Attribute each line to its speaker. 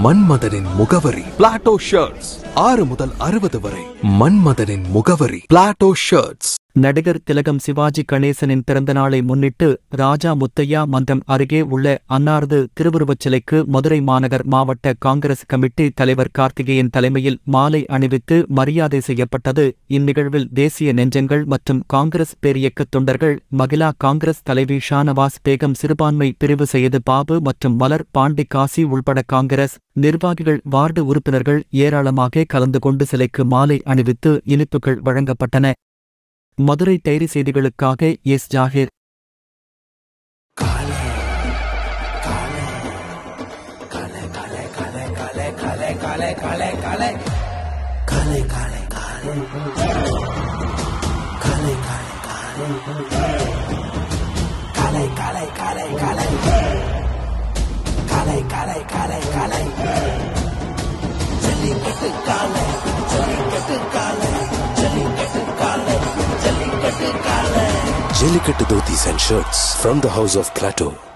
Speaker 1: மன்மதனின் முகவரி Plato shirts ஆறு முதல் அறுபது வரை மன்மதனின் முகவரி பிளாட்டோ ஷர்ட்ஸ்
Speaker 2: நடிகர் திலகம் சிவாஜி கணேசனின் பிறந்தநாளை முன்னிட்டு ராஜா முத்தையா மன்றம் அருகே உள்ள அன்னாரது திருவுருவச் சிலைக்கு மதுரை மாநகர் மாவட்ட காங்கிரஸ் கமிட்டி தலைவர் கார்த்திகேயன் தலைமையில் மாலை அணிவித்து மரியாதை செய்யப்பட்டது இந்நிகழ்வில் தேசிய நெஞ்சங்கள் மற்றும் காங்கிரஸ் பேரியக்க தொண்டர்கள் மகிழா காங்கிரஸ் தலைவி ஷானவாஸ் பேகம் சிறுபான்மை பிரிவு செய்து பாபு மற்றும் மலர் பாண்டி காசி உள்பட காங்கிரஸ் நிர்வாகிகள் வார்டு உறுப்பினர்கள் ஏராளமாக கலந்து கொண்டு சிலைக்கு மாலை அணிவித்து இனிப்புகள் வழங்கப்பட்டன மதுரை டைரி செய்திகளுக்காக S Zakir
Speaker 3: Jellicut Dhotis and shirts from the house of Plateau.